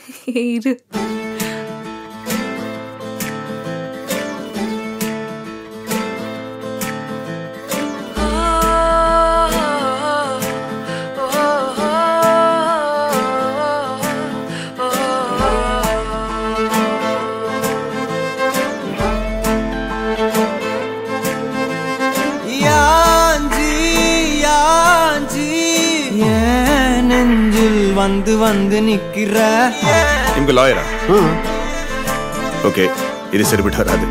இரு யாஞ்சி யாஞ்சி ஏன் நெஞ்சில் வந்து வந்து நிக்கிற ನಿಮ್ಗೆ ಲಾಯರಾ ಓಕೆ ಇದು ಸರಿಬಿಟ್ಟು வராது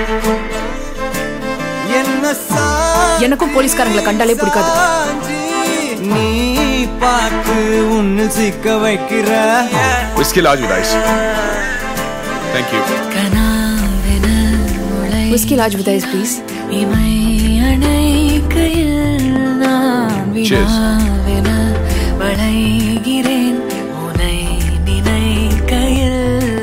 என்ன எனக்கும் போலீஸ்காரங்களை கண்டாலே பிடிக்காது சாஞ்சி நீ பார்த்து உன்னில் சிக்க வைக்கிற whisky large with ice thank you கனாவென முளை whisky large with ice please இமை அணைக்கையில் நான் Cheers. வினாவென வளைகிறேன் உனை நினைக்கையில்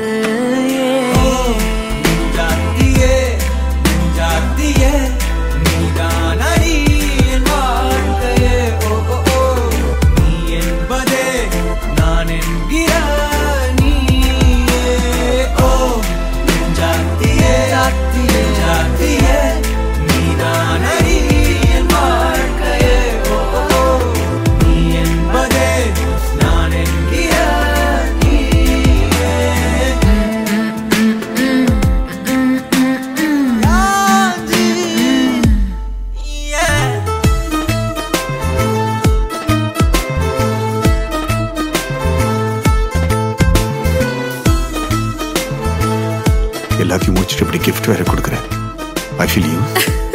ஜாத்தியே ஜாத்தியே நீதான் அடி என் வாழ்க்கையே ஓ ஓ ஓ நீ என்பதே நான் என்கிற நீயே ஓ ஜாத்தியே ஜாத்தியே ஜாத்தியே நீதான் அடி என் வாழ்க்கையே ஓ ஓ ஓ நீ என்பதே நான் என்கிற நீயே எல்லாத்தையும் முடிச்சுட்டு இப்படி கிஃப்ட் வேற கொடுக்குறேன் ஐ ஃபீல் யூ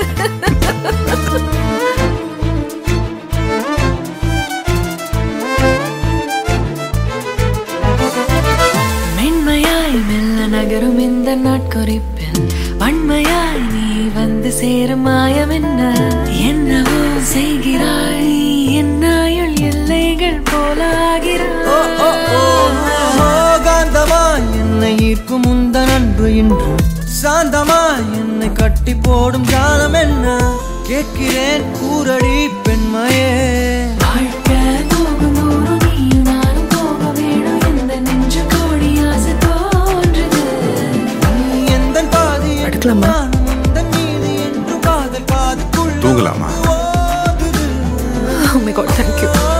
மென்மையாய் மெல்ல நகரும் இந்த நாட்குறிப்பில் வன்மையாய் நீ வந்து சேரும் மாயம் என்ன என்னவோ செய்கிறாய் என்னாயுள் எல்லைகள் போலாகிறாய் காந்தமா என்னை ஈர்க்கும் உந்த நன்று இன்று சாந்தமா என்னை கட்டி போடும் காலம் என்ன கேட்கிறேன் கூரடி பெண்மையே வாழ்க்கை போகும் தூரம் நீயும் நானும் போக வேணும் எந்த நெஞ்சு கோடி ஆசை தோன்றுது நீ எந்தன் பாதி என்று படுக்கலாமா? நானும் உந்தன் மீது என்று காதல் பாதுக்குள் தூங்கலாமா ஓதுது oh my god thank you